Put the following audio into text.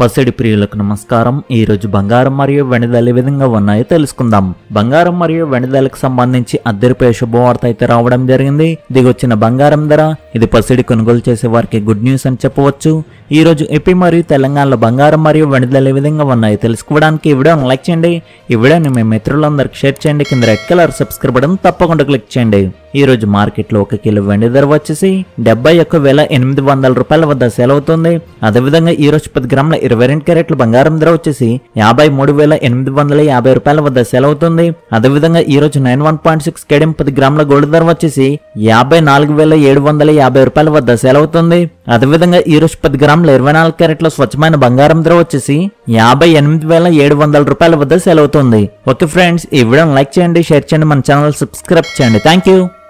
పసిడి ప్రియులకు నమస్కారం ఈ రోజు బంగారం మరియు వెనుదల ఏ విధంగా ఉన్నాయో తెలుసుకుందాం బంగారం మరియు వెనుదలకు సంబంధించి అద్దరిపై శుభవార్త అయితే రావడం జరిగింది దిగొచ్చిన బంగారం ధర ఇది పసిడి కొనుగోలు చేసే వారికి గుడ్ న్యూస్ అని చెప్పవచ్చు ఈ రోజు ఏపీ మరియు తెలంగాణలో బంగారం మరియు వెనుదల ఏ విధంగా ఉన్నాయో తెలుసుకోవడానికి ఈ వీడియోని లైక్ చేయండి ఈ వీడియోని మీ మిత్రులందరికి షేర్ చేయండి కింద రెడ్ కలర్ సబ్స్క్రైబ్ బటన్ తప్పకుండా క్లిక్ చేయండి ఈ రోజు మార్కెట్లో ఒక కిలో వెండి ధర వచ్చేసి డెబ్బై ఒక్క వేల ఎనిమిది వందల రూపాయల వద్ద సేల్ అవుతుంది అదేవిధంగా ఈ రోజు పది గ్రాముల ఇరవై రెండు క్యారెట్ల బంగారం ధర వచ్చేసి యాభై మూడు వేల ఎనిమిది వందల యాభై రూపాయల వద్ద సేల్ అవుతుంది అదేవిధంగా ఈ రోజు నైన్ వన్ పాయింట్ సిక్స్ కేడియం పది గ్రాముల గోల్డ్ ధర వచ్చేసి యాభై నాలుగు వేల ఏడు వందల యాభై రూపాయల వద్ద సేల్ అవుతుంది అదేవిధంగా ఈ రోజు పది గ్రాముల ఇరవై నాలుగు క్యారెట్ల స్వచ్ఛమైన బంగారం ధర వచ్చేసి యాభై ఎనిమిది వేల ఏడు వందల రూపాయల వద్ద సేల్ అవుతుంది ఓకే ఫ్రెండ్స్ ఈ వీడియోని లైక్ చేయండి షేర్ చేయండి మన ఛానల్ సబ్స్క్రైబ్ చేయండి థ్యాంక్ యూ